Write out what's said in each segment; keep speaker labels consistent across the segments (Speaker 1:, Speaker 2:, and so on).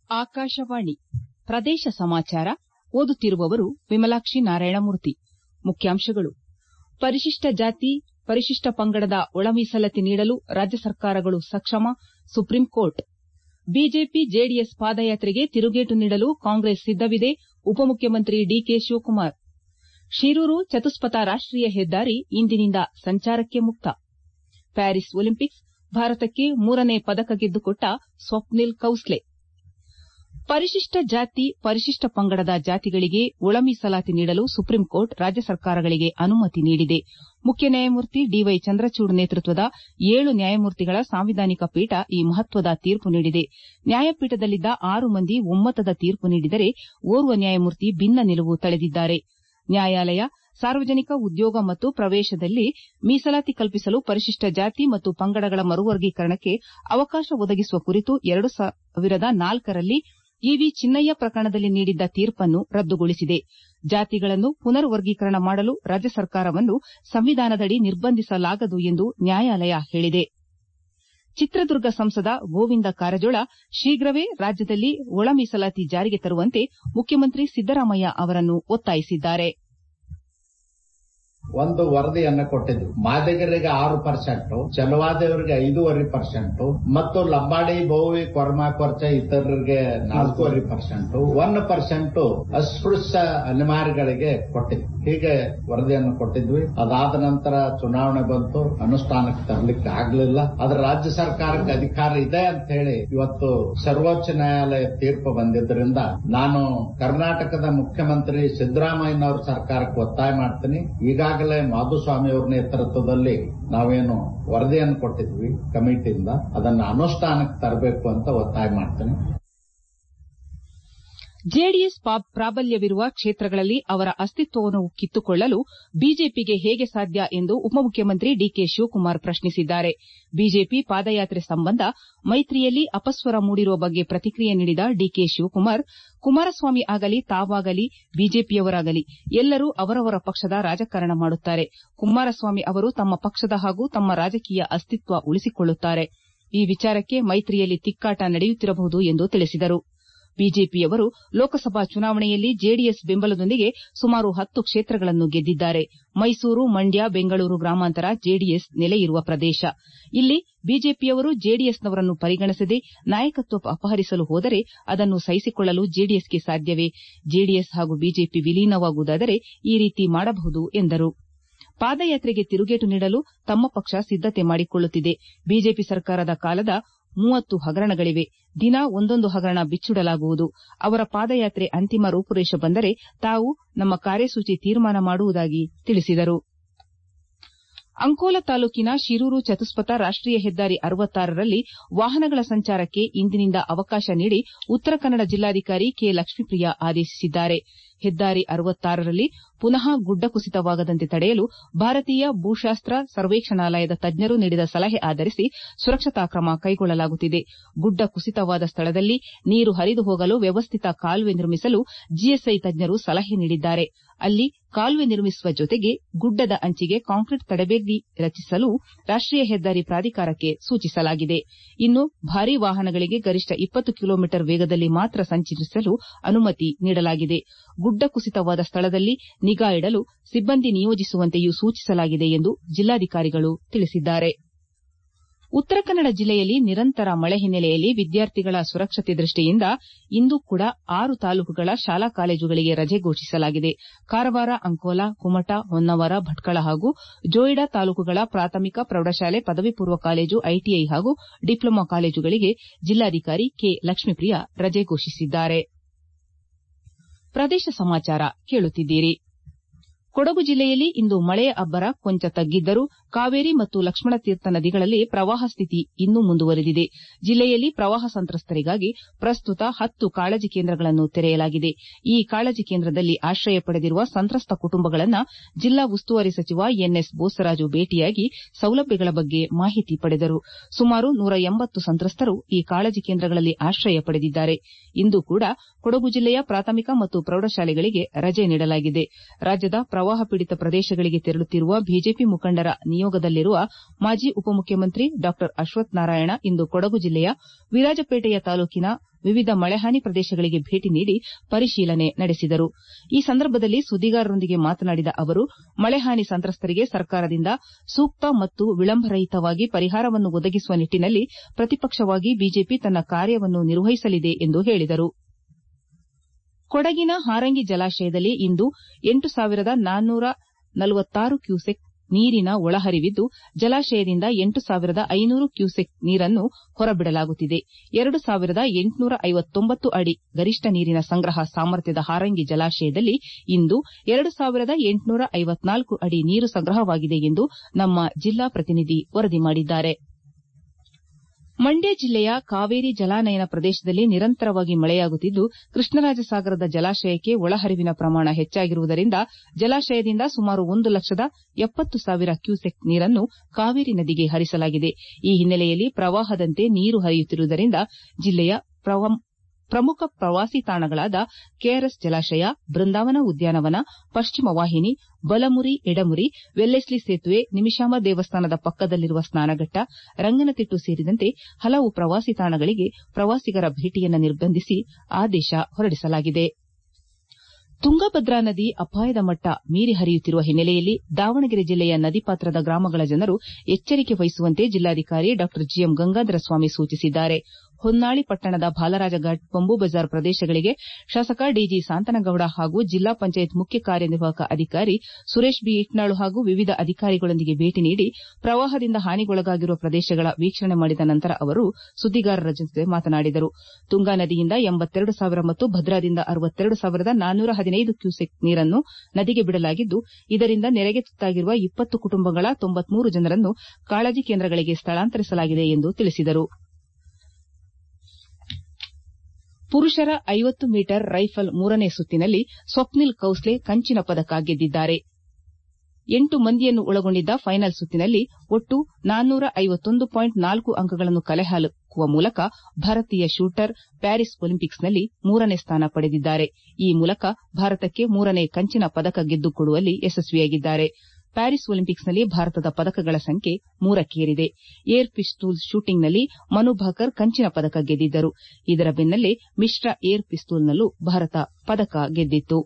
Speaker 1: ಆಕಾಶವಾಣಿ ಪ್ರದೇಶ ಸಮಾಚಾರ ಓದುತ್ತಿರುವವರು ವಿಮಲಾಕ್ಷಿ ನಾರಾಯಣಮೂರ್ತಿ ಮುಖ್ಯಾಂಶಗಳು ಪರಿಶಿಷ್ಟ ಜಾತಿ ಪರಿಶಿಷ್ಟ ಪಂಗಡದ ಒಳ ಮೀಸಲಾತಿ ನೀಡಲು ರಾಜ್ಯ ಸರ್ಕಾರಗಳು ಸಕ್ಷಮ ಸುಪ್ರೀಂಕೋರ್ಟ್ ಬಿಜೆಪಿ ಜೆಡಿಎಸ್ ಪಾದಯಾತ್ರೆಗೆ ತಿರುಗೇಟು ನೀಡಲು ಕಾಂಗ್ರೆಸ್ ಸಿದ್ದವಿದೆ ಉಪಮುಖ್ಯಮಂತ್ರಿ ಡಿಕೆ ಶಿವಕುಮಾರ್ ಶಿರೂರು ಚತುಷ್ಪಥ ರಾಷ್ಟೀಯ ಹೆದ್ದಾರಿ ಇಂದಿನಿಂದ ಸಂಚಾರಕ್ಕೆ ಮುಕ್ತ ಪ್ಯಾರಿಸ್ ಒಲಿಂಪಿಕ್ಸ್ ಭಾರತಕ್ಕೆ ಮೂರನೇ ಪದಕ ಗೆದ್ದುಕೊಟ್ಟ ಸ್ವಪ್ನಿಲ್ ಕೌಸ್ಲೆ ಪರಿಶಿಷ್ಟ ಜಾತಿ ಪರಿಶಿಷ್ಟ ಪಂಗಡದ ಜಾತಿಗಳಿಗೆ ಒಳ ಮೀಸಲಾತಿ ನೀಡಲು ಸುಪ್ರೀಂಕೋರ್ಟ್ ರಾಜ್ಯ ಸರ್ಕಾರಗಳಿಗೆ ಅನುಮತಿ ನೀಡಿದೆ ಮುಖ್ಯ ನ್ಯಾಯಮೂರ್ತಿ ಡಿವೈ ಚಂದ್ರಚೂಡ್ ನೇತೃತ್ವದ ಏಳು ನ್ಯಾಯಮೂರ್ತಿಗಳ ಸಾಂವಿಧಾನಿಕ ಪೀಠ ಈ ಮಹತ್ವದ ತೀರ್ಪು ನೀಡಿದೆ ನ್ಯಾಯಪೀಠದಲ್ಲಿದ್ದ ಆರು ಮಂದಿ ಒಮ್ಮತದ ತೀರ್ಪು ನೀಡಿದರೆ ಓರ್ವ ನ್ಯಾಯಮೂರ್ತಿ ಭಿನ್ನ ನಿಲುವು ತಳೆದಿದ್ದಾರೆ ನ್ಯಾಯಾಲಯ ಸಾರ್ವಜನಿಕ ಉದ್ಯೋಗ ಮತ್ತು ಪ್ರವೇಶದಲ್ಲಿ ಮೀಸಲಾತಿ ಕಲ್ಪಿಸಲು ಪರಿಶಿಷ್ಟ ಜಾತಿ ಮತ್ತು ಪಂಗಡಗಳ ಮರುವರ್ಗೀಕರಣಕ್ಕೆ ಅವಕಾಶ ಒದಗಿಸುವ ಕುರಿತು ಎರಡು ಸಾವಿರದ ನಾಲ್ಕರಲ್ಲಿ ಇವಿ ಚಿನ್ನಯ್ಯ ಪ್ರಕರಣದಲ್ಲಿ ನೀಡಿದ್ದ ತೀರ್ಪನ್ನು ರದ್ದುಗೊಳಿಸಿದೆ ಜಾತಿಗಳನ್ನು ಪುನರ್ ವರ್ಗೀಕರಣ ಮಾಡಲು ರಾಜ್ಯ ಸರ್ಕಾರವನ್ನು ಸಂವಿಧಾನದಡಿ ನಿರ್ಬಂಧಿಸಲಾಗದು ಎಂದು ನ್ಯಾಯಾಲಯ ಹೇಳಿದೆ ಚಿತ್ರದುರ್ಗ ಸಂಸದ ಗೋವಿಂದ ಕಾರಜೋಳ ಶೀಘ್ರವೇ ರಾಜ್ಯದಲ್ಲಿ ಒಳ ಮೀಸಲಾತಿ ಜಾರಿಗೆ ತರುವಂತೆ ಮುಖ್ಯಮಂತ್ರಿ ಸಿದ್ದರಾಮಯ್ಯ ಅವರನ್ನು ಒತ್ತಾಯಿಸಿದ್ದಾರೆ
Speaker 2: ಒಂದು ವರದಿಯನ್ನ ಕೊಟ್ಟಿದ್ವಿ ಮಾದಿಗರಿಗೆ ಆರು ಪರ್ಸೆಂಟ್ ಚಲವಾದವರಿಗೆ ಐದೂವರೆ ಪರ್ಸೆಂಟ್ ಮತ್ತು ಲಂಬಾಡಿ ಬೋವಿ ಕೊರ್ಮಾ ಕೊರ್ಚ ಇತರರಿಗೆ ನಾಲ್ಕೂವರೆ ಪರ್ಸೆಂಟ್ ಒನ್ ಪರ್ಸೆಂಟ್ ಅಸ್ಪೃಶ್ಯ ಅನಿವಾರ್ಯಗಳಿಗೆ ಕೊಟ್ಟಿದ್ವಿ ಹೀಗೆ ವರದಿಯನ್ನು ಕೊಟ್ಟಿದ್ವಿ ಅದಾದ ನಂತರ ಚುನಾವಣೆ ಬಂತು ಅನುಷ್ಠಾನಕ್ಕೆ ತರಲಿಕ್ಕೆ ಆಗ್ಲಿಲ್ಲ ಆದ್ರೆ ರಾಜ್ಯ ಸರ್ಕಾರಕ್ಕೆ ಅಧಿಕಾರ ಇದೆ ಅಂತ ಹೇಳಿ ಇವತ್ತು ಸರ್ವೋಚ್ಚ ನ್ಯಾಯಾಲಯ ತೀರ್ಪು ಬಂದಿದ್ದರಿಂದ ನಾನು ಕರ್ನಾಟಕದ ಮುಖ್ಯಮಂತ್ರಿ ಸಿದ್ದರಾಮಯ್ಯನವರ ಸರ್ಕಾರಕ್ಕೆ ಒತ್ತಾಯ ಮಾಡ್ತೀನಿ ಈಗಾಗಲೇ ಮಾಧುಸ್ವಾಮಿ ಅವರ ನೇತೃತ್ವದಲ್ಲಿ ನಾವೇನು ವರದಿಯನ್ನು ಕೊಟ್ಟಿದ್ವಿ ಕಮಿಟಿಯಿಂದ ಅದನ್ನು ಅನುಷ್ಠಾನಕ್ಕೆ ತರಬೇಕು ಅಂತ ಒತ್ತಾಯ ಮಾಡ್ತೀನಿ
Speaker 1: ಜೆಡಿಎಸ್ ಪ್ರಾಬಲ್ಯವಿರುವ ಕ್ಷೇತ್ರಗಳಲ್ಲಿ ಅವರ ಅಸ್ತಿತ್ವವನ್ನು ಕಿತ್ತುಕೊಳ್ಳಲು ಬಿಜೆಪಿಗೆ ಹೇಗೆ ಸಾಧ್ಯ ಎಂದು ಉಪಮುಖ್ಯಮಂತ್ರಿ ಡಿಕೆ ಶಿವಕುಮಾರ್ ಪ್ರಶ್ನಿಸಿದ್ದಾರೆ ಬಿಜೆಪಿ ಪಾದಯಾತ್ರೆ ಸಂಬಂಧ ಮೈತ್ರಿಯಲ್ಲಿ ಅಪಸ್ವರ ಮೂಡಿರುವ ಬಗ್ಗೆ ಪ್ರತಿಕ್ರಿಯೆ ನೀಡಿದ ಡಿಕೆ ಶಿವಕುಮಾರ್ ಕುಮಾರಸ್ವಾಮಿ ಆಗಲಿ ತಾವಾಗಲಿ ಬಿಜೆಪಿಯವರಾಗಲಿ ಎಲ್ಲರೂ ಅವರವರ ಪಕ್ಷದ ರಾಜಕಾರಣ ಮಾಡುತ್ತಾರೆ ಕುಮಾರಸ್ವಾಮಿ ಅವರು ತಮ್ಮ ಪಕ್ಷದ ಹಾಗೂ ತಮ್ಮ ರಾಜಕೀಯ ಅಸ್ತಿತ್ವ ಉಳಿಸಿಕೊಳ್ಳುತ್ತಾರೆ ಈ ವಿಚಾರಕ್ಕೆ ಮೈತ್ರಿಯಲ್ಲಿ ತಿಕ್ಕಾಟ ನಡೆಯುತ್ತಿರಬಹುದು ಎಂದು ತಿಳಿಸಿದರು ಬಿಜೆಪಿಯವರು ಲೋಕಸಭಾ ಚುನಾವಣೆಯಲ್ಲಿ ಜೆಡಿಎಸ್ ಬೆಂಬಲದೊಂದಿಗೆ ಸುಮಾರು ಹತ್ತು ಕ್ಷೇತ್ರಗಳನ್ನು ಗೆದ್ದಿದ್ದಾರೆ ಮೈಸೂರು ಮಂಡ್ಯ ಬೆಂಗಳೂರು ಗ್ರಾಮಾಂತರ ಜೆಡಿಎಸ್ ನೆಲೆಯಿರುವ ಪ್ರದೇಶ ಇಲ್ಲಿ ಬಿಜೆಪಿಯವರು ಜೆಡಿಎಸ್ನವರನ್ನು ಪರಿಗಣಿಸದೆ ನಾಯಕತ್ವ ಅಪಹರಿಸಲು ಹೋದರೆ ಅದನ್ನು ಸಹಿಸಿಕೊಳ್ಳಲು ಜೆಡಿಎಸ್ಗೆ ಸಾಧ್ಯವೇ ಜೆಡಿಎಸ್ ಹಾಗೂ ಬಿಜೆಪಿ ವಿಲೀನವಾಗುವುದಾದರೆ ಈ ರೀತಿ ಮಾಡಬಹುದು ಎಂದರು ಪಾದಯಾತ್ರೆಗೆ ತಿರುಗೇಟು ನೀಡಲು ತಮ್ಮ ಪಕ್ಷ ಸಿದ್ದತೆ ಮಾಡಿಕೊಳ್ಳುತ್ತಿದೆ ಬಿಜೆಪಿ ಸರ್ಕಾರದ ಕಾಲದ ಮೂವತ್ತು ಹಗರಣಗಳಿವೆ ದಿನ ಒಂದೊಂದು ಹಗರಣ ಬಿಚ್ಚಿಡಲಾಗುವುದು ಅವರ ಪಾದಯಾತ್ರೆ ಅಂತಿಮ ರೂಪುರೇಷೆ ಬಂದರೆ ತಾವು ನಮ್ಮ ಕಾರ್ಯಸೂಚಿ ತೀರ್ಮಾನ ಮಾಡುವುದಾಗಿ ತಿಳಿಸಿದರು ಅಂಕೋಲಾ ತಾಲೂಕಿನ ಶಿರೂರು ಚತುಷ್ಪಥ ರಾಷ್ಟೀಯ ಹೆದ್ದಾರಿ ರಲ್ಲಿ ವಾಹನಗಳ ಸಂಚಾರಕ್ಕೆ ಇಂದಿನಿಂದ ಅವಕಾಶ ನೀಡಿ ಉತ್ತರ ಕನ್ನಡ ಜಿಲ್ಲಾಧಿಕಾರಿ ಕೆ ಲಕ್ಷ್ಮೀಪ್ರಿಯಾ ಆದೇಶಿಸಿದ್ದಾರೆ ಹೆದ್ದಾರಿ ರಲ್ಲಿ ಪುನಃ ಗುಡ್ಡ ಕುಸಿತವಾಗದಂತೆ ತಡೆಯಲು ಭಾರತೀಯ ಭೂಶಾಸ್ತ್ರ ಸರ್ವೇಕ್ಷಣಾಲಯದ ತಜ್ಞರು ನೀಡಿದ ಸಲಹೆ ಆಧರಿಸಿ ಸುರಕ್ಷತಾ ಕ್ರಮ ಕೈಗೊಳ್ಳಲಾಗುತ್ತಿದೆ ಗುಡ್ಡ ಕುಸಿತವಾದ ಸ್ಥಳದಲ್ಲಿ ನೀರು ಹರಿದು ಹೋಗಲು ವ್ಯವಸ್ಥಿತ ಕಾಲುವೆ ನಿರ್ಮಿಸಲು ಜಿಎಸ್ಐ ತಜ್ಞರು ಸಲಹೆ ನೀಡಿದ್ದಾರೆ ಅಲ್ಲಿ ಕಾಲುವೆ ನಿರ್ಮಿಸುವ ಜೊತೆಗೆ ಗುಡ್ಡದ ಅಂಚಿಗೆ ಕಾಂಕ್ರೀಟ್ ತಡೆಬೇಲಿ ರಚಿಸಲು ರಾಷ್ಟೀಯ ಹೆದ್ದಾರಿ ಪ್ರಾಧಿಕಾರಕ್ಕೆ ಸೂಚಿಸಲಾಗಿದೆ ಇನ್ನು ಭಾರೀ ವಾಹನಗಳಿಗೆ ಗರಿಷ್ಠ ಇಪ್ಪತ್ತು ಕಿಲೋಮೀಟರ್ ವೇಗದಲ್ಲಿ ಮಾತ್ರ ಸಂಚರಿಸಲು ಅನುಮತಿ ನೀಡಲಾಗಿದೆ ಗುಡ್ಡ ಕುಸಿತವಾದ ಸ್ಥಳದಲ್ಲಿ ನಿಗಾ ಇಡಲು ಸಿಬ್ಬಂದಿ ನಿಯೋಜಿಸುವಂತೆಯೂ ಸೂಚಿಸಲಾಗಿದೆ ಎಂದು ಜಿಲ್ಲಾಧಿಕಾರಿಗಳು ತಿಳಿಸಿದ್ದಾರೆ ಉತ್ತರ ಕನ್ನಡ ಜಿಲ್ಲೆಯಲ್ಲಿ ನಿರಂತರ ಮಳೆ ಹಿನ್ನೆಲೆಯಲ್ಲಿ ವಿದ್ಯಾರ್ಥಿಗಳ ಸುರಕ್ಷತೆ ದೃಷ್ಟಿಯಿಂದ ಇಂದು ಕೂಡ ಆರು ತಾಲೂಕುಗಳ ಶಾಲಾ ಕಾಲೇಜುಗಳಿಗೆ ರಜೆ ಘೋಷಿಸಲಾಗಿದೆ ಕಾರವಾರ ಅಂಕೋಲಾ ಕುಮಟಾ ಹೊನ್ನಾವರ ಭಟ್ಕಳ ಹಾಗೂ ಜೋಯಿಡಾ ತಾಲೂಕುಗಳ ಪ್ರಾಥಮಿಕ ಪ್ರೌಢಶಾಲೆ ಪದವಿ ಪೂರ್ವ ಕಾಲೇಜು ಐಟಿಐ ಹಾಗೂ ಡಿಪ್ಲೊಮಾ ಕಾಲೇಜುಗಳಿಗೆ ಜಿಲ್ಲಾಧಿಕಾರಿ ಕೆ ಲಕ್ಷ್ಮೀಪ್ರಿಯಾ ರಜೆ ಘೋಷಿಸಿದ್ದಾರೆ ಪ್ರದೇಶ ಸಮಾಚಾರ ಕೇಳುತ್ತಿದ್ದೀರಿ ಕೊಡಗು ಜಿಲ್ಲೆಯಲ್ಲಿ ಇಂದು ಮಳೆಯ ಅಬ್ಬರ ಕೊಂಚ ತಗ್ಗಿದ್ದರೂ ಕಾವೇರಿ ಮತ್ತು ಲಕ್ಷ್ಮಣತೀರ್ಥ ನದಿಗಳಲ್ಲಿ ಪ್ರವಾಹ ಸ್ಥಿತಿ ಇನ್ನೂ ಮುಂದುವರೆದಿದೆ ಜಿಲ್ಲೆಯಲ್ಲಿ ಪ್ರವಾಹ ಸಂತ್ರಸ್ತರಿಗಾಗಿ ಪ್ರಸ್ತುತ ಹತ್ತು ಕಾಳಜಿ ಕೇಂದ್ರಗಳನ್ನು ತೆರೆಯಲಾಗಿದೆ ಈ ಕಾಳಜಿ ಕೇಂದ್ರದಲ್ಲಿ ಆಶ್ರಯ ಪಡೆದಿರುವ ಸಂತ್ರಸ್ತ ಕುಟುಂಬಗಳನ್ನು ಜಿಲ್ಲಾ ಉಸ್ತುವಾರಿ ಸಚಿವ ಎನ್ಎಸ್ ಬೋಸರಾಜು ಭೇಟಿಯಾಗಿ ಸೌಲಭ್ಯಗಳ ಬಗ್ಗೆ ಮಾಹಿತಿ ಪಡೆದರು ಸುಮಾರು ನೂರ ಎಂಬತ್ತು ಸಂತ್ರಸ್ತರು ಈ ಕಾಳಜಿ ಕೇಂದ್ರಗಳಲ್ಲಿ ಆಶ್ರಯ ಪಡೆದಿದ್ದಾರೆ ಇಂದು ಕೂಡ ಕೊಡಗು ಜಿಲ್ಲೆಯ ಪ್ರಾಥಮಿಕ ಮತ್ತು ಪ್ರೌಢಶಾಲೆಗಳಿಗೆ ರಜೆ ನೀಡಲಾಗಿದೆ ರಾಜ್ಯದ ಪ್ರವಾಹ ಪೀಡಿತ ಪ್ರದೇಶಗಳಿಗೆ ತೆರಳುತ್ತಿರುವ ಬಿಜೆಪಿ ಮುಖಂಡರ ನಿಯೋಗದಲ್ಲಿರುವ ಮಾಜಿ ಉಪಮುಖ್ಯಮಂತ್ರಿ ಡಾ ಅಶ್ವಥ್ ನಾರಾಯಣ ಇಂದು ಕೊಡಗು ಜಿಲ್ಲೆಯ ವಿರಾಜಪೇಟೆಯ ತಾಲೂಕಿನ ವಿವಿಧ ಮಳೆಹಾನಿ ಪ್ರದೇಶಗಳಿಗೆ ಭೇಟಿ ನೀಡಿ ಪರಿಶೀಲನೆ ನಡೆಸಿದರು ಈ ಸಂದರ್ಭದಲ್ಲಿ ಸುದ್ದಿಗಾರರೊಂದಿಗೆ ಮಾತನಾಡಿದ ಅವರು ಮಳೆಹಾನಿ ಸಂತ್ರಸ್ತರಿಗೆ ಸರ್ಕಾರದಿಂದ ಸೂಕ್ತ ಮತ್ತು ವಿಳಂಬರಹಿತವಾಗಿ ಪರಿಹಾರವನ್ನು ಒದಗಿಸುವ ನಿಟ್ಟಿನಲ್ಲಿ ಪ್ರತಿಪಕ್ಷವಾಗಿ ಬಿಜೆಪಿ ತನ್ನ ಕಾರ್ಯವನ್ನು ನಿರ್ವಹಿಸಲಿದೆ ಎಂದು ಹೇಳಿದರು ಕೊಡಗಿನ ಹಾರಂಗಿ ಜಲಾಶಯದಲ್ಲಿ ಇಂದು ಎಂಟು ಸಾವಿರದ ನಾನ್ನೂರ ನಲವತ್ತಾರು ಕ್ಯೂಸೆಕ್ ನೀರಿನ ಒಳಹರಿವಿದ್ದು ಜಲಾಶಯದಿಂದ ಎಂಟು ಸಾವಿರದ ಐನೂರು ಕ್ಯೂಸೆಕ್ ನೀರನ್ನು ಹೊರಬಿಡಲಾಗುತ್ತಿದೆ ಎರಡು ಸಾವಿರದ ಎಂಟುನೂರ ಐವತ್ತೊಂಬತ್ತು ಅಡಿ ಗರಿಷ್ಠ ನೀರಿನ ಸಂಗ್ರಹ ಸಾಮರ್ಥ್ಯದ ಹಾರಂಗಿ ಜಲಾಶಯದಲ್ಲಿ ಇಂದು ಎರಡು ಸಾವಿರದ ಎಂಟುನೂರ ಐವತ್ನಾಲ್ಕು ಅಡಿ ನೀರು ಸಂಗ್ರಹವಾಗಿದೆ ಎಂದು ನಮ್ಮ ಜಿಲ್ಲಾ ಪ್ರತಿನಿಧಿ ವರದಿ ಮಾಡಿದ್ದಾರೆ ಮಂಡ್ಯ ಜಿಲ್ಲೆಯ ಕಾವೇರಿ ಜಲಾನಯನ ಪ್ರದೇಶದಲ್ಲಿ ನಿರಂತರವಾಗಿ ಮಳೆಯಾಗುತ್ತಿದ್ದು ಕೃಷ್ಣರಾಜಸಾಗರದ ಜಲಾಶಯಕ್ಕೆ ಒಳಹರಿವಿನ ಪ್ರಮಾಣ ಹೆಚ್ಚಾಗಿರುವುದರಿಂದ ಜಲಾಶಯದಿಂದ ಸುಮಾರು ಒಂದು ಲಕ್ಷದ ಎಪ್ಪತ್ತು ಸಾವಿರ ಕ್ಯೂಸೆಕ್ ನೀರನ್ನು ಕಾವೇರಿ ನದಿಗೆ ಹರಿಸಲಾಗಿದೆ ಈ ಹಿನ್ನೆಲೆಯಲ್ಲಿ ಪ್ರವಾಹದಂತೆ ನೀರು ಹರಿಯುತ್ತಿರುವುದರಿಂದ ಜಿಲ್ಲೆಯ ಪ್ರಮುಖ ಪ್ರವಾಸಿ ತಾಣಗಳಾದ ಕೆಆರ್ಎಸ್ ಜಲಾಶಯ ಬೃಂದಾವನ ಉದ್ಯಾನವನ ಪಶ್ಚಿಮ ವಾಹಿನಿ ಬಲಮುರಿ ಎಡಮುರಿ ವೆಲ್ಲೆಸ್ಲಿ ಸೇತುವೆ ನಿಮಿಷಾಂಬ ದೇವಸ್ಥಾನದ ಪಕ್ಕದಲ್ಲಿರುವ ಸ್ನಾನಘಟ್ಟ ರಂಗನತಿಟ್ಟು ಸೇರಿದಂತೆ ಹಲವು ಪ್ರವಾಸಿ ತಾಣಗಳಿಗೆ ಪ್ರವಾಸಿಗರ ಭೇಟಿಯನ್ನು ನಿರ್ಬಂಧಿಸಿ ಆದೇಶ ಹೊರಡಿಸಲಾಗಿದೆ ತುಂಗಭದ್ರಾ ನದಿ ಅಪಾಯದ ಮಟ್ಟ ಮೀರಿ ಹರಿಯುತ್ತಿರುವ ಹಿನ್ನೆಲೆಯಲ್ಲಿ ದಾವಣಗೆರೆ ಜಿಲ್ಲೆಯ ನದಿ ಪಾತ್ರದ ಗ್ರಾಮಗಳ ಜನರು ಎಚ್ಚರಿಕೆ ವಹಿಸುವಂತೆ ಜಿಲ್ಲಾಧಿಕಾರಿ ಡಾ ಜಿಎಂ ಗಂಗಾಧರ ಸ್ವಾಮಿ ಸೂಚಿಸಿದ್ದಾರೆ ಹೊನ್ನಾಳಿ ಪಟ್ಟಣದ ಬಾಲರಾಜಘಾಟ್ ಬಂಬೂ ಬಜಾರ್ ಪ್ರದೇಶಗಳಿಗೆ ಶಾಸಕ ಡಿಜಿ ಸಾಂತನಗೌಡ ಹಾಗೂ ಜಿಲ್ಲಾ ಪಂಚಾಯತ್ ಮುಖ್ಯ ಕಾರ್ಯನಿರ್ವಾಹಕ ಅಧಿಕಾರಿ ಸುರೇಶ್ ಬಿ ಇಟ್ನಾಳು ಹಾಗೂ ವಿವಿಧ ಅಧಿಕಾರಿಗಳೊಂದಿಗೆ ಭೇಟಿ ನೀಡಿ ಪ್ರವಾಹದಿಂದ ಹಾನಿಗೊಳಗಾಗಿರುವ ಪ್ರದೇಶಗಳ ವೀಕ್ಷಣೆ ಮಾಡಿದ ನಂತರ ಅವರು ಸುದ್ದಿಗಾರರ ಜೊತೆ ಮಾತನಾಡಿದರು ತುಂಗಾ ನದಿಯಿಂದ ಎಂಬತ್ತೆರಡು ಸಾವಿರ ಮತ್ತು ಭದ್ರಾದಿಂದ ಅರವತ್ತೆರಡು ಸಾವಿರದ ನಾನ್ನೂರ ಹದಿನೈದು ಕ್ಯೂಸೆಕ್ ನೀರನ್ನು ನದಿಗೆ ಬಿಡಲಾಗಿದ್ದು ಇದರಿಂದ ನೆರೆಗೆ ತುತ್ತಾಗಿರುವ ಇಪ್ಪತ್ತು ಕುಟುಂಬಗಳ ತೊಂಬತ್ಮೂರು ಜನರನ್ನು ಕಾಳಜಿ ಕೇಂದ್ರಗಳಿಗೆ ಸ್ಥಳಾಂತರಿಸಲಾಗಿದೆ ಎಂದು ತಿಳಿಸಿದರು ಪುರುಷರ ಐವತ್ತು ಮೀಟರ್ ರೈಫಲ್ ಮೂರನೇ ಸುತ್ತಿನಲ್ಲಿ ಸ್ವಪ್ನಿಲ್ ಕೌಸ್ಲೆ ಕಂಚಿನ ಪದಕ ಗೆದ್ದಿದ್ದಾರೆ ಎಂಟು ಮಂದಿಯನ್ನು ಒಳಗೊಂಡಿದ್ದ ಫೈನಲ್ ಸುತ್ತಿನಲ್ಲಿ ಒಟ್ಟು ನಾನ್ನೂರ ಐವತ್ತೊಂದು ಪಾಯಿಂಟ್ ನಾಲ್ಕು ಅಂಕಗಳನ್ನು ಕಲೆ ಹಾಕುವ ಮೂಲಕ ಭಾರತೀಯ ಶೂಟರ್ ಪ್ಯಾರಿಸ್ ಒಲಿಂಪಿಕ್ಸ್ನಲ್ಲಿ ಮೂರನೇ ಸ್ಥಾನ ಪಡೆದಿದ್ದಾರೆ ಈ ಮೂಲಕ ಭಾರತಕ್ಕೆ ಮೂರನೇ ಕಂಚಿನ ಪದಕ ಗೆದ್ದುಕೊಡುವಲ್ಲಿ ಯಶಸ್ವಿಯಾಗಿದ್ದಾರೆ ಪ್ಯಾರಿಸ್ ಒಲಿಂಪಿಕ್ಸ್ನಲ್ಲಿ ಭಾರತದ ಪದಕಗಳ ಸಂಖ್ಯೆ ಮೂರಕ್ಕೇರಿದೆ ಏರ್ ಪಿಸ್ತೂಲ್ ಶೂಟಿಂಗ್ನಲ್ಲಿ ಮನು ಭಾಕರ್ ಕಂಚಿನ ಪದಕ ಗೆದ್ದಿದ್ದರು ಇದರ ಬೆನ್ನಲ್ಲೇ ಮಿಶ್ರ ಏರ್ ಪಿಸ್ತೂಲ್ನಲ್ಲೂ ಭಾರತ ಪದಕ ಗೆದ್ದಿತ್ತು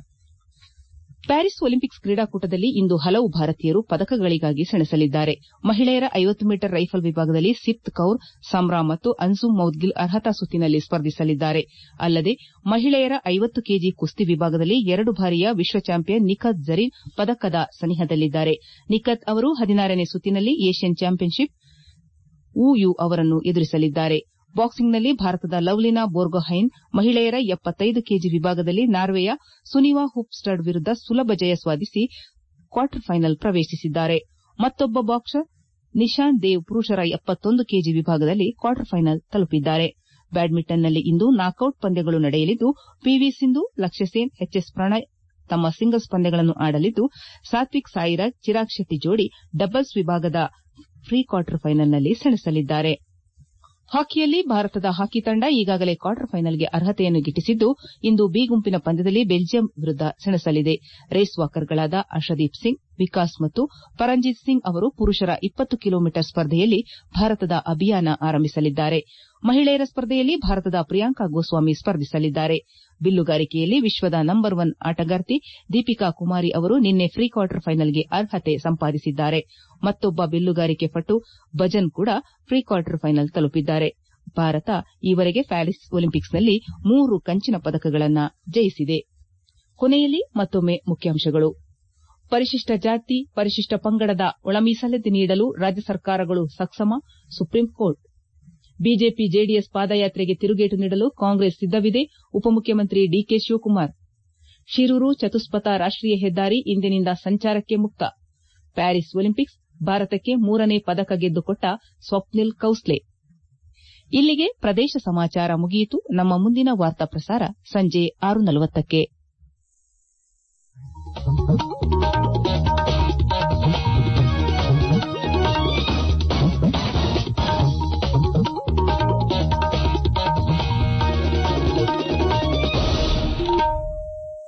Speaker 1: ಪ್ಯಾರಿಸ್ ಒಲಿಂಪಿಕ್ಸ್ ಕ್ರೀಡಾಕೂಟದಲ್ಲಿ ಇಂದು ಹಲವು ಭಾರತೀಯರು ಪದಕಗಳಿಗಾಗಿ ಸೆಣಸಲಿದ್ದಾರೆ ಮಹಿಳೆಯರ ಐವತ್ತು ಮೀಟರ್ ರೈಫಲ್ ವಿಭಾಗದಲ್ಲಿ ಸಿಪ್ತ್ ಕೌರ್ ಸಂಬ್ರಾ ಮತ್ತು ಅನ್ಸುಮ್ ಮೌದ್ಗಿಲ್ ಅರ್ಹತಾ ಸುತ್ತಿನಲ್ಲಿ ಸ್ಪರ್ಧಿಸಲಿದ್ದಾರೆ ಅಲ್ಲದೆ ಮಹಿಳೆಯರ ಐವತ್ತು ಕೆಜಿ ಕುಸ್ತಿ ವಿಭಾಗದಲ್ಲಿ ಎರಡು ಬಾರಿಯ ವಿಶ್ವ ಚಾಂಪಿಯನ್ ನಿಖತ್ ಜರೀನ್ ಪದಕದ ಸನಿಹದಲ್ಲಿದ್ದಾರೆ ನಿಖತ್ ಅವರು ಹದಿನಾರನೇ ಸುತ್ತಿನಲ್ಲಿ ಏಷ್ಯನ್ ಚಾಂಪಿಯನ್ಶಿಪ್ ವು ಯು ಅವರನ್ನು ಎದುರಿಸಲಿದ್ದಾರೆ ಬಾಕ್ಸಿಂಗ್ನಲ್ಲಿ ಭಾರತದ ಲವ್ಲಿನಾ ಬೋರ್ಗೊಹೈನ್ ಮಹಿಳೆಯರ ಎಪ್ಪತ್ತೈದು ಕೆಜಿ ವಿಭಾಗದಲ್ಲಿ ನಾರ್ವೆಯ ಸುನಿವಾ ಹುಪ್ಸ್ಟಡ್ ವಿರುದ್ದ ಸುಲಭ ಜಯ ಸಾಧಿಸಿ ಕ್ವಾರ್ಟರ್ ಫೈನಲ್ ಪ್ರವೇಶಿಸಿದ್ದಾರೆ ಮತ್ತೊಬ್ಬ ಬಾಕ್ಸರ್ ನಿಶಾಂತ್ ದೇವ್ ಪುರುಷರ ಎಪ್ಪತ್ತೊಂದು ಕೆಜಿ ವಿಭಾಗದಲ್ಲಿ ಕ್ವಾರ್ಟರ್ ಫೈನಲ್ ತಲುಪಿದ್ದಾರೆ ಬ್ಯಾಡ್ಮಿಂಟನ್ನಲ್ಲಿ ಇಂದು ನಾಕೌಟ್ ಪಂದ್ಯಗಳು ನಡೆಯಲಿದ್ದು ಪಿವಿ ಸಿಂಧು ಲಕ್ಷ್ಯ ಸೇನ್ ಎಚ್ಎಸ್ ಪ್ರಣಯ್ ತಮ್ಮ ಸಿಂಗಲ್ಸ್ ಪಂದ್ಯಗಳನ್ನು ಆಡಲಿದ್ದು ಸಾತ್ವಿಕ್ ಸಾಯಿರಾಜ್ ಚಿರಾಗ್ ಶೆಟ್ಟಿ ಜೋಡಿ ಡಬಲ್ಸ್ ವಿಭಾಗದ ಪ್ರೀ ಕ್ವಾರ್ಟರ್ ಫೈನಲ್ನಲ್ಲಿ ಸೆಣಸಲಿದ್ದಾರೆ ಹಾಕಿಯಲ್ಲಿ ಭಾರತದ ಹಾಕಿ ತಂಡ ಈಗಾಗಲೇ ಕ್ವಾರ್ಟರ್ ಫೈನಲ್ಗೆ ಅರ್ಹತೆಯನ್ನು ಗಿಟ್ಟಿಸಿದ್ದು ಇಂದು ಬಿ ಗುಂಪಿನ ಪಂದ್ಯದಲ್ಲಿ ಬೆಲ್ಜಿಯಂ ವಿರುದ್ದ ಸೆಣಸಲಿದೆ ರೇಸ್ ವಾಕರ್ಗಳಾದ ಅರ್ಷದೀಪ್ ಸಿಂಗ್ ವಿಕಾಸ್ ಮತ್ತು ಪರಂಜಿತ್ ಸಿಂಗ್ ಅವರು ಪುರುಷರ ಇಪ್ಪತ್ತು ಕಿಲೋಮೀಟರ್ ಸ್ಪರ್ಧೆಯಲ್ಲಿ ಭಾರತದ ಅಭಿಯಾನ ಆರಂಭಿಸಲಿದ್ದಾರೆ ಮಹಿಳೆಯರ ಸ್ಪರ್ಧೆಯಲ್ಲಿ ಭಾರತದ ಪ್ರಿಯಾಂಕಾ ಗೋಸ್ವಾಮಿ ಸ್ಪರ್ಧಿಸಲಿದ್ದಾರೆ ಬಿಲ್ಲುಗಾರಿಕೆಯಲ್ಲಿ ವಿಶ್ವದ ನಂಬರ್ ಒನ್ ಆಟಗಾರ್ತಿ ದೀಪಿಕಾ ಕುಮಾರಿ ಅವರು ನಿನ್ನೆ ಪ್ರೀ ಕ್ವಾರ್ಟರ್ ಫೈನಲ್ಗೆ ಅರ್ಹತೆ ಸಂಪಾದಿಸಿದ್ದಾರೆ ಮತ್ತೊಬ್ಬ ಬಿಲ್ಲುಗಾರಿಕೆ ಪಟು ಭಜನ್ ಕೂಡ ಪ್ರೀ ಕ್ವಾರ್ಟರ್ ಫೈನಲ್ ತಲುಪಿದ್ದಾರೆ ಭಾರತ ಈವರೆಗೆ ಪ್ಯಾರಿಸ್ ಒಲಿಂಪಿಕ್ಸ್ನಲ್ಲಿ ಮೂರು ಕಂಚಿನ ಪದಕಗಳನ್ನು ಜಯಿಸಿದೆ ಕೊನೆಯಲ್ಲಿ ಮತ್ತೊಮ್ಮೆ ಮುಖ್ಯಾಂಶಗಳು ಪರಿಶಿಷ್ಟ ಜಾತಿ ಪರಿಶಿಷ್ಟ ಪಂಗಡದ ಒಳ ಮೀಸಲತಿ ನೀಡಲು ರಾಜ್ಯ ಸರ್ಕಾರಗಳು ಸಕ್ಷಮ ಸುಪ್ರೀಂ ಕೋರ್ಟ್ ಬಿಜೆಪಿ ಜೆಡಿಎಸ್ ಪಾದಯಾತ್ರೆಗೆ ತಿರುಗೇಟು ನೀಡಲು ಕಾಂಗ್ರೆಸ್ ಸಿದ್ದವಿದೆ ಉಪಮುಖ್ಯಮಂತ್ರಿ ಡಿಕೆ ಶಿವಕುಮಾರ್ ಶಿರೂರು ಚತುಷ್ಪಥ ರಾಷ್ಟೀಯ ಹೆದ್ದಾರಿ ಇಂದಿನಿಂದ ಸಂಚಾರಕ್ಕೆ ಮುಕ್ತ ಪ್ಯಾರಿಸ್ ಒಲಿಂಪಿಕ್ಸ್ ಭಾರತಕ್ಕೆ ಮೂರನೇ ಪದಕ ಗೆದ್ದುಕೊಟ್ಟ ಸ್ವಪ್ನಿಲ್ ಕೌಸ್ಲೆ ಇಲ್ಲಿಗೆ ಪ್ರದೇಶ ಸಮಾಚಾರ ಮುಗಿಯಿತು ನಮ್ಮ ಮುಂದಿನ ವಾರ್ತಾ ಪ್ರಸಾರ ಸಂಜೆ ಆರು ನಲವತ್ತಕ್ಕೆ